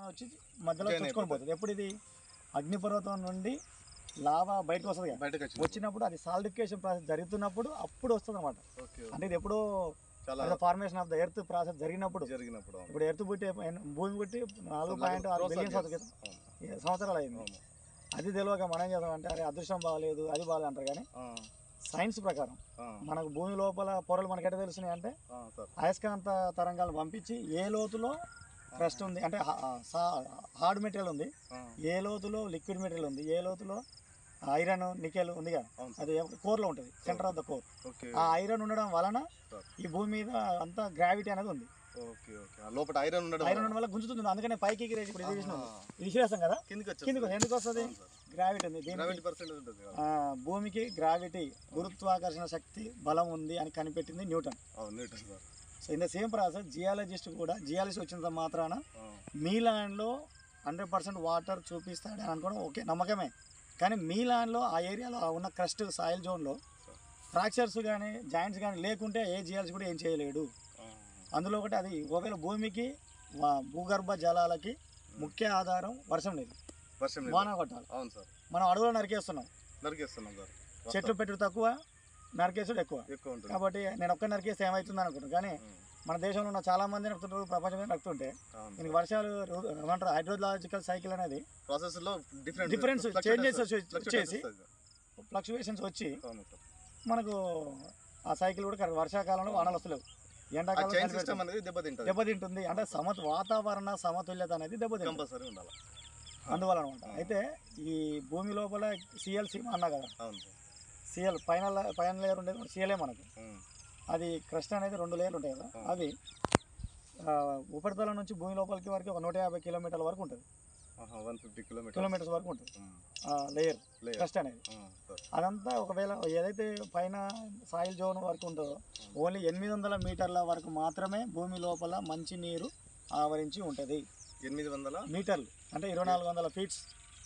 వచ్చి మధ్యలో Join చుట్టుకొని పోతుంది ఎప్పుడు ఇది అగ్నిపర్వతం నుండి లావా బయటకు వస్తుంది కదా బయటకు వచ్చింది వచ్చినప్పుడు అది సాలిడిఫికేషన్ ప్రాసెస్ జరుగుతున్నప్పుడు అప్పుడు వస్తుంది అనమాట ఓకే అంటే ఇది ఎప్పుడో చాలా formation of the earth process జరిగినప్పుడు జరిగినప్పుడు అవును. ఇప్పుడు ఎర్త్ పుట్టి భూమి పుట్టి నాలుగు పాయింట్ ఆరు Process బిలియన్ చేస్తాం. అవును. సంవత్సరాలు అయింది అవును. అది తెలియక మనం ఏం చేద్దామంటే అరే అదృష్టం బాగాలేదు అది బాగాలేదు అంటారు కానీ ఆ, సైన్స్ ప్రకారం ఆ, మనకు భూమి లోపల పొరలు మనకి ఎట్లా తెలుస్తున్నాయి అంటే ఆ, సార్ అయస్కాంత తరంగాలు పంపించి ఏ లోతులో క్రస్ట్ ఉంది అంటే హార్డ్ మెటీరియల్ ఉంది ఆ, ఏ లోతులో లిక్విడ్ మెటీరియల్ ఉంది ఏ లోతులో ఐరన్ నికెల్ ఉందిగా అవును సార్ అది కోర్లో ఉంటుంది centre of the core okay ఆ ఐరన్ ఉండడం వలన సార్ ఈ భూమి మీద అంతా గ్రావిటీ అనేది ఉంది ఓకే ఓకే ఆ లోపల ఐరన్ ఉండడం ఐరన్ ఉండడం వల్ల గుంజుతుంది అందుకనే పైకి ఎగిరేసి ఇప్పుడు ఇది చూసినాం. ఆ, ఇది విశ్లేషం కదా కిందికి వచ్చేస్తుంది. కిందకు ఎందుకు వస్తుంది అవును సార్. గ్రావిటీ ఉంది దీనికి గ్రావిటీ పర్సెంటేజ్ ఉంటుంది కదా ఆ, భూమికి గ్రావిటీ గురుత్వాకర్షణ శక్తి బలం ఉంది అని కనిపెట్టింది న్యూటన్ అవును neat sir so in the same process geologist కూడా జియాలజీ వచ్చినంత మాత్రాన ఆ, మీ ల్యాండ్లో హండ్రెడ్ పర్సెంట్ వాటర్ చూపిస్తాడు అని అనుకోవడం ఓకే నమ్మకమే కానీ మీ ల్యాండ్లో ఆ ఏరియాలో ఆ ఉన్న క్రస్ట్ సాయిల్ జోన్లో సార్ ఫ్రాక్చర్స్ కానీ జాయింట్స్ కానీ లేకుంటే ఏ జియాలజీ కూడా ఏం చేయలేడు ఆ, అందులో ఒకటి అది ఒకవేళ భూమికి వా- భూగర్భ జలాలకి ముఖ్య ఆధారం వర్షం నీరు వర్షం నీళ్ళు. వాన కొట్టాలి అవును సార్ మనం అడవులో నరికేస్తున్నాం నరికేస్తున్నాం సార్ చెట్లు పెట్టుడు తక్కువ నరికేసుడు ఎక్కువ ఎక్కువ ఉంటుంది కాబట్టి నేను ఒక్క నరికేస్తే ఏమవుతుంది అనుకుంటాను కానీ ఉమ్, మన దేశంలో ఉన్న చాలా మంది నడుపుతుంటారు ప్రపంచం మీద నడుపుతుంటే అవును దీనికి వర్షాలు రు- ఏమంటారు హైడ్రోలాజికల్ సైకిల్ అనేది ప్రాసెస్ లో డిఫరెంట్ Difference, changes వచ్చి- చేసి- అవును ఫ్లక్చువేషన్స్ వచ్చి సార్ మనకు ఆ సైకిల్ కూడా కరెక్ట్ వర్షాకాలంలో వానలు వస్తలేవు ఆ ఎండాకాలం చైన్ చలి సిస్టమ్ పెడుతుంది. అనేది దెబ్బతింటది దెబ్బతింటుంది అంటే సమ వాతావరణ సమతుల్యత అనేది దెబ్బతింటుంది కంపల్సరీ ఉండాలి అందువల్ల అనమాట అయితే ఈ భూమి లోపల సిఎల్సి అన్నా కదా అవును సార్ సిఎల్ పైన ల- పైన లేయర్ ఉండేది సిఎల్ఏ మనకు ఉమ్, అది క్రస్ట్ అనేది రెండు లేయర్లు ఉంటాయి కదా ఆ. అవి ఆ, ఉపరితలం నుంచి భూమి లోపలికి వరకు ఒక నూట యాభై కిలోమీటర్ల వరకు ఉంటుంది ఆహా వన్ ఫిఫ్టీ కిలోమీటర్ కిలోమీటర్స్ వరకు ఉంటుంది ఆ లేయర్ లేయర్ క్రస్ట్ అనేది సార్ అదంతా ఒకవేళ ఏదైతే పైన సాయిల్ జోన్ వరకు ఉంటుందో ఓన్లీ ఎనిమిది వందల మీటర్ల వరకు మాత్రమే భూమి లోపల మంచి నీరు ఆవరించి ఉంటుంది ఎనిమిది వందల మీటర్లు అంటే ఇరవై నాలుగు వందల ఫీట్స్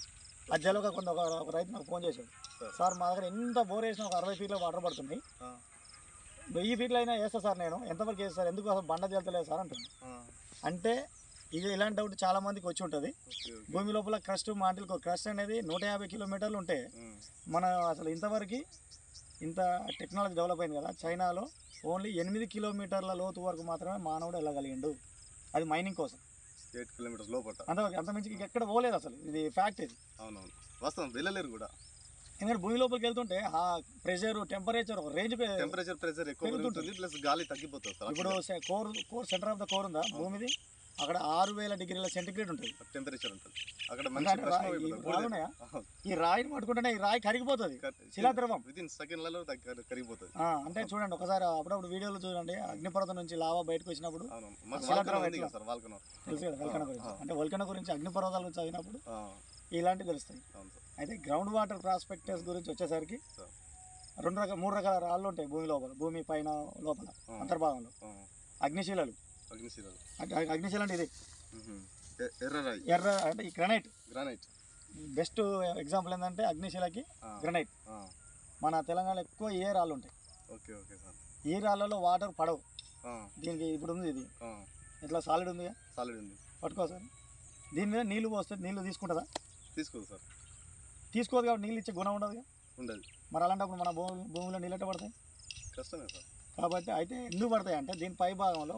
మధ్యలో కొంత ఒక ఒక రైతు నాకు ఫోన్ చేశాడు సార్ సార్ మా దగ్గర ఎంత బోర్ వేసినా ఒక అరవై ఫీట్లో వాటర్ పడుతుంది ఆ, వెయ్యి ఫీట్లు అయినా వేస్తా సార్ నేను ఎంతవరకు వేస్తా సార్ ఎందుకు అసలు బండ తేలుతలేదు సార్ అంటుంది ఆ, అంటే ఇక ఇలాంటి డౌట్ చాలా మందికి వచ్చి ఉంటుంది ఓకే ఓకే భూమి లోపల క్రస్ట్ మాంటిల్ క్రస్ట్ అనేది నూట యాభై కిలోమీటర్లు ఉంటే ఉమ్, మన అసలు ఇంతవరకు ఇంత టెక్నాలజీ డెవలప్ అయింది కదా చైనాలో ఓన్లీ ఎనిమిది కిలోమీటర్ల లోతు వరకు మాత్రమే మానవుడు వెళ్ళగలిగిండు అది మైనింగ్ కోసం ఎయిట్ కిలోమీటర్స్ లోపట అంతవరకు అంత మించి ఎక్కడ పోలేదు అసలు ఇది ఫ్యాక్ట్ ఇది అవునవును వస్తాం వెళ్ళలేరు కూడా ఎందుకంటే భూమి లోపలికి వెళ్తుంటే ఆ ప్రెషర్ టెంపరేచర్ ఒక రేంజ్ టెంపరేచర్ ప్రెషర్ ఎక్కువ పెరుగుతుంటుంది. పెరుగుతుంది ప్లస్ గాలి తగ్గిపోతుంది సార్ ఇప్పుడు core core centre of the core ఉందా భూమిది అక్కడ ఆరు వేల డిగ్రీల సెంటిగ్రేడ్ ఉంటుంది టెంపరేచర్ ఉంటుంది అక్కడ అంటే మంచి రా- ఈ రాళ్ళున్నాయా? ఈ రాయిని పట్టుకుంటేనే ఈ రాయి కరిగిపోతుంది శిలాద్రవం విత్ ఇన్ సెకండ్లలో కరిగిపోతుంది ఆ, అంటే చూడండి ఒకసారి అప్పుడప్పుడు వీడియోలు చూడండి అగ్నిపర్వతం నుంచి లావా బయటకు వచ్చినప్పుడు అవును మాకు శిలాద్రవం వాల్కనో ఉంది ఎట్లా? కదా సార్ వాల్కనో తెలుసు కదా వల్కన గురించి ఆ. అంటే వల్కన గురించి అగ్నిపర్వతాల గురించి చదివినప్పుడు ఆ, ఇలాంటివి తెలుస్తాయి అవును సార్ అయితే గ్రౌండ్ వాటర్ ప్రాస్పెక్టర్స్ గురించి వచ్చేసరికి సార్ రెండు రకాల మూడు రకాల రాళ్ళు ఉంటాయి భూమి లోపల భూమి పైన లోపల ఆ. అంతర్భాగంలో ఆ, అగ్నిశీలలు అగ్నిశీలలు అగ్- అగ్నిశీల అంటే ఇది మ్మ్. ఎ- ఎర్రరాయి ఎర్ర అంటే ఈ గ్రనైట్ గ్రానైట్ బెస్ట్ ఎగ్జాంపుల్ ఏంటంటే అగ్నిశీలకి ఆ, గ్రనైట్ ఆ, మన తెలంగాణలో ఎక్కువ ఏ రాళ్ళు ఉంటాయి ఓకే ఓకే సార్ ఈ రాళ్ళలో వాటర్ పడవు ఆ, దీనికి ఇప్పుడు ఉంది ఇది ఆ, ఇట్లా సాలిడ్ ఉంది సాలిడ్ ఉంది పట్టుకో సార్ దీని మీద నీళ్లు పోస్తే నీళ్లు తీసుకుంటుందా తీసుకోదు సార్ తీసుకోదు కాబట్టి నీళ్ళు ఇచ్చే గుణం ఉండదు ఉండదు మరి అలాంటప్పుడు మన భూమి భూమిలో నీళ్ళు ఎట్ట పడతాయి కష్టమే సార్ కాబట్టి అయితే ఎందుకు పడతాయి అంటే దీని పై భాగంలో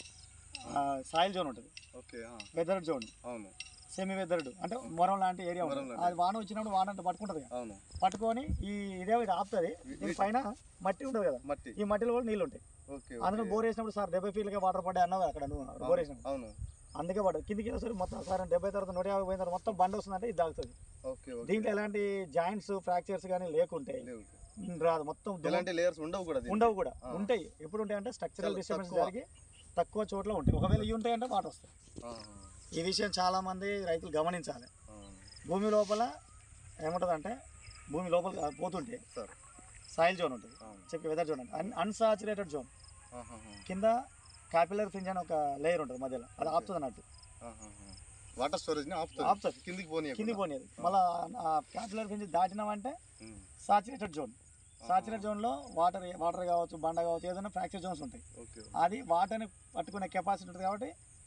సాయిల్ జోన్ ఉంటుంది ఓకే ఆ, వెదర్డ్ జోన్ అవును సెమీ వెదర్డ్ అంటే మొరం లాంటి ఏరియా మొరం ఉంటుంది లాంటి. అది వాన వచ్చినప్పుడు వాన అంటే పట్టుకుంటుంది కదా అవును పట్టుకొని ఈ ఇదే ఇది ఆపుతుంది దీని పైన మట్టి ఉంటుంది కదా మట్టి ఈ మట్టిలో కూడా నీళ్ళు ఉంటాయి ఓకే అందుకని ఓకే. బోర్ వేసినప్పుడు సార్ డెబ్బై ఫీట్లుగా వాటర్ పడ్డాయి అన్నావు కదా అక్కడ నువ్వు బోర్ వేసినప్పుడు అవును అందుకే పడ్డది కిందికి వెళ్ళేసరికి మొత్తం సార్ డెబ్బై తర్వాత నూట యాభై పోయిన తర్వాత మొత్తం బండి వస్తుందంటే ఇది తాగుతుంది ఓకే ఓకే దీంట్లో ఎలాంటి జాయింట్స్ ఫ్రాక్చర్స్ కానీ లేకుంటే లేవు. ఉమ్, రాదు మొత్తం దుమ్ము ఎలాంటి లేయర్స్ ఉండవు కూడా దీనికి. ఉండవు కూడా ఆ. ఉంటాయి ఎప్పుడు ఉంటాయి అంటే స్ట్రక్చరల్ చాలా డిస్టర్బెన్స్ తక్కువ. జరిగి తక్కువ చోట్ల ఉంటాయి ఒకవేళ ఇవి ఉంటాయంటే వాటర్ వస్తాయి ఆ, ఈ విషయం చాలా మంది రైతులు గమనించాలి ఆ, భూమి లోపల ఏముంటుందంటే భూమి లోపల పోతుంటే సార్ సాయిల్ జోన్ ఉంటుంది అవును చెప్పి వెదర్ జోన్ అంటే అన్ అన్సాచురేటెడ్ జోన్ ఆహాహా. కింద క్యాపిలర్ ఫ్రింజ్ అని ఒక లేయర్ ఉంటుంది మధ్యలో అది ఆపుతుంది అన్నట్టు ఆహాహా. వాటర్ స్టోరేజ్ ని ఆపుతుంది ఆపుతుంది కిందికి పోనీ కింది పోనీది మళ్ళీ ఆ క్యాపిలర్ ఫ్రింజ్ దాటినామంటే ఉమ్. సాచురేటెడ్ జోన్ సాచురేటెడ్ జోన్లో వాటర్ వాటర్ కావచ్చు బండ కావచ్చు ఏదైనా ఫ్రాక్చర్ జోన్స్ ఉంటాయి ఓకే అది వాటర్ని పట్టుకునే కెపాసిటీ ఉంటుంది కాబట్టి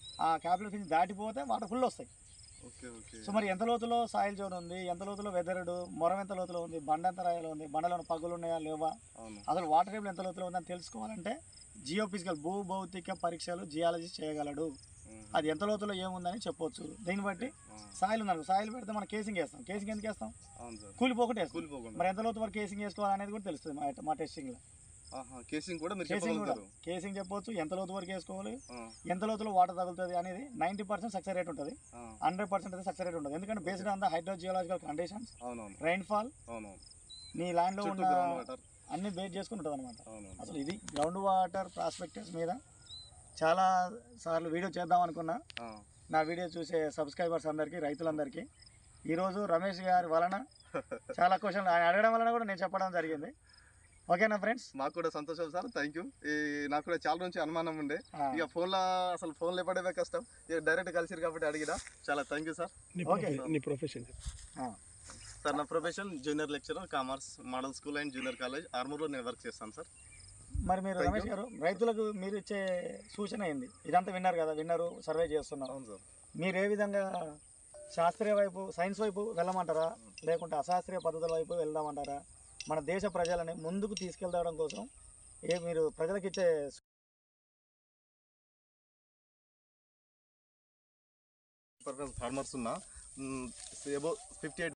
ఆ క్యాపిలర్ ఫినిష్ దాటిపోతే వాటర్ ఫుల్ వస్తాయి ఓకే ఓకే సో మరి ఎంత లోతులో సాయిల్ జోన్ ఉంది ఎంత లోతులో వెదరుడు మొరం ఎంత లోతులో ఉంది బండ ఎంత రాయలో ఉంది బండలో పగులు ఉన్నాయా లేవా అవును అసలు వాటర్ టేబుల్ ఎంత లోతులో ఉందని తెలుసుకోవాలంటే జియో ఫిజికల్ భూ భౌతిక పరీక్షలు జియాలజీ చేయగలడు ఉమ్. అది ఎంత లోతులో ఏముందని చెప్పొచ్చు దీన్ని బట్టి ఆ, సాయిల్ ఉందనుకో సాయిల్ పెడితే మనం కేసింగ్ వేస్తాం కేసింగ్ ఎందుకు వేస్తాం అవును సార్ కూలిపోకుండా వేస్తాం కూలిపోకుండా మరి ఎంత లోతు వరకు కేసింగ్ వేసుకోవాలనేది కూడా తెలుస్తుంది మా మా టెస్టింగ్లో ఆహా, కేసింగ్ కూడా మీరు కేసింగ్ కూడా చెప్పగలుగుతారు కేసింగ్ చెప్పొచ్చు ఎంత లోతు వరకు వేసుకోవాలి ఆ, ఎంత లోతులో వాటర్ తగులుతుంది అనేది నైంటీ పర్సెంట్ సక్సెస్ రేట్ ఉంటుంది ఆ, హండ్రెడ్ పర్సెంట్ అయితే సక్సెస్ రేట్ ఉంటుంది ఎందుకంటే based on the hydrogeological conditions అవునవును రైన్ఫాల్ అవునవును నీ ల్యాండ్లో చుట్టూ ఉన్న గ్రౌండ్ వాటర్ అన్ని బేస్ చేసుకుని ఉంటుంది అనమాట అవునవును అసలు ఇది గ్రౌండ్ వాటర్ ప్రాస్పెక్టర్స్ మీద చాలా సార్లు వీడియో చేద్దాం అనుకున్నా ఆ, నా వీడియో చూసే సబ్స్క్రైబర్స్ అందరికీ రైతులందరికీ ఈరోజు రమేష్ గారి వలన చాలా క్వశ్చన్లు ఆయన అడగడం వలన కూడా నేను చెప్పడం జరిగింది ఓకేనా ఫ్రెండ్స్ మాకు కూడా సంతోషం సార్ థ్యాంక్ యూ ఈ నాకు కూడా చాలా నుంచి అనుమానం ఉండే ఇక ఫోన్లో అసలు ఫోన్లో పడేవే కష్టం ఇక డైరెక్ట్ కలిసిరు కాబట్టి అడిగినా చాలా థ్యాంక్ యూ సార్ ఓకే నీ ప్రొఫెషన్ సార్ నా profession junior lecturer commerce model school and junior college ఆర్మూర్లో నేను వర్క్ చేస్తాను సార్ మరి మీరు Thank రమేష్ you. గారు రైతులకు మీరు ఇచ్చే సూచన ఏంది ఇదంతా విన్నారు కదా విన్నారు సర్వే చేస్తున్నారు అవును సార్ మీరు ఏ విధంగా శాస్త్రీయ వైపు సైన్స్ వైపు వెళ్ళమంటారా లేకుంటే అశాస్త్రీయ పద్ధతుల వైపు వెళ్దామంటారా మన దేశ ప్రజలని ముందుకు తీసుకెళ్ళడం కోసం ఏ మీరు ప్రజలకు ఇచ్చే ఫార్మర్స్ ఉన్నా ఎబో ఫిఫ్టీ ఎయిట్